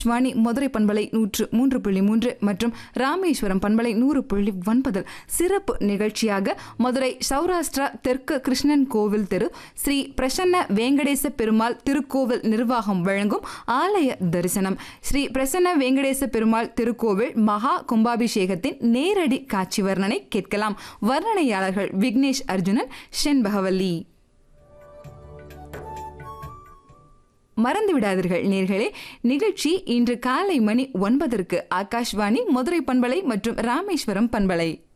வாணி மதுரை பண்பலை நூற்று மூன்று புள்ளி மூன்று மற்றும் ராமேஸ்வரம் பண்பலை நூறு புள்ளி ஒன்பதில் சிறப்பு நிகழ்ச்சியாக மதுரை சௌராஷ்டிரா தெற்கு கிருஷ்ணன் கோவில் தெரு ஸ்ரீ பிரசன்ன வேங்கடேச பெருமாள் திருக்கோவில் நிர்வாகம் வழங்கும் ஆலய தரிசனம் ஸ்ரீ பிரசன்ன வேங்கடேச பெருமாள் திருக்கோவில் மகா கும்பாபிஷேகத்தின் நேரடி காட்சி வர்ணனை கேட்கலாம் வர்ணனையாளர்கள் விக்னேஷ் அர்ஜுனன் ஷென் பகவல்லி மறந்து விடாதீர்கள் நேர்களே நிகழ்ச்சி இன்று காலை மணி ஒன்பதற்கு ஆகாஷ்வாணி மதுரை பண்பலை மற்றும் ராமேஸ்வரம் பண்பலை